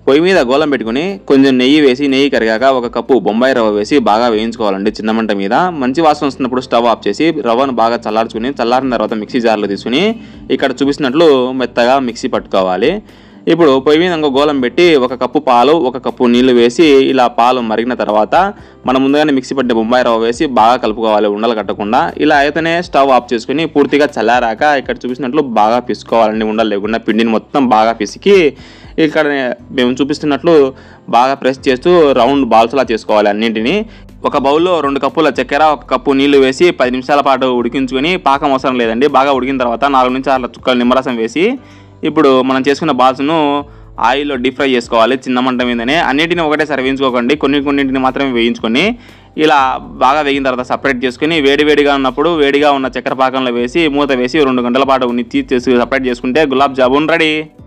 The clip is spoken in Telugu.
పొయ్యి మీద గోళం పెట్టుకుని కొంచెం నెయ్యి వేసి నెయ్యి కరిగాక ఒక కప్పు బొంబాయి రవ్వ వేసి బాగా వేయించుకోవాలండి చిన్న మంట మీద మంచి వాసన వస్తున్నప్పుడు స్టవ్ ఆఫ్ చేసి రవ్వను బాగా చల్లార్చుకుని చల్లారిన తర్వాత మిక్సీ జార్లో తీసుకుని ఇక్కడ చూపిస్తున్నట్లు మెత్తగా మిక్సీ పట్టుకోవాలి ఇప్పుడు పొయ్యి మీద ఇంకో గోళం పెట్టి ఒక కప్పు పాలు ఒక కప్పు నీళ్లు వేసి ఇలా పాలు మరిగిన తర్వాత మనం ముందుగానే మిక్సీ పట్టిన బొంబాయి రవ్వ వేసి బాగా కలుపుకోవాలి ఉండలు కట్టకుండా ఇలా అయితేనే స్టవ్ ఆఫ్ చేసుకుని పూర్తిగా చల్లారాక ఇక్కడ చూపిస్తున్నట్లు బాగా పిసుకోవాలండి ఉండలు లేకుండా పిండిని మొత్తం బాగా పిసికి ఇక్కడ మేము చూపిస్తున్నట్లు బాగా ప్రెస్ చేస్తూ రౌండ్ బాల్స్లా చేసుకోవాలి అన్నింటినీ ఒక బౌల్లో రెండు కప్పుల చక్కెర ఒక కప్పు నీళ్లు వేసి పది నిమిషాల పాటు ఉడికించుకొని పాకం అవసరం లేదండి బాగా ఉడికిన తర్వాత నాలుగు నుంచి ఆరు చుక్కల నిమ్మరసం వేసి ఇప్పుడు మనం చేసుకున్న బాల్స్ను ఆయిల్లో డీప్ ఫ్రై చేసుకోవాలి చిన్న మంట మీదనే అన్నిటిని ఒకటేసారి వేయించుకోకండి కొన్ని కొన్నింటిని మాత్రమే వేయించుకొని ఇలా బాగా వేగిన తర్వాత సపరేట్ చేసుకుని వేడి వేడిగా ఉన్నప్పుడు వేడిగా ఉన్న చక్కెర పాకంలో వేసి మూత వేసి రెండు గంటల పాటు ఉన్ని తీసి సపరేట్ చేసుకుంటే గులాబ్ జామున్ రెడీ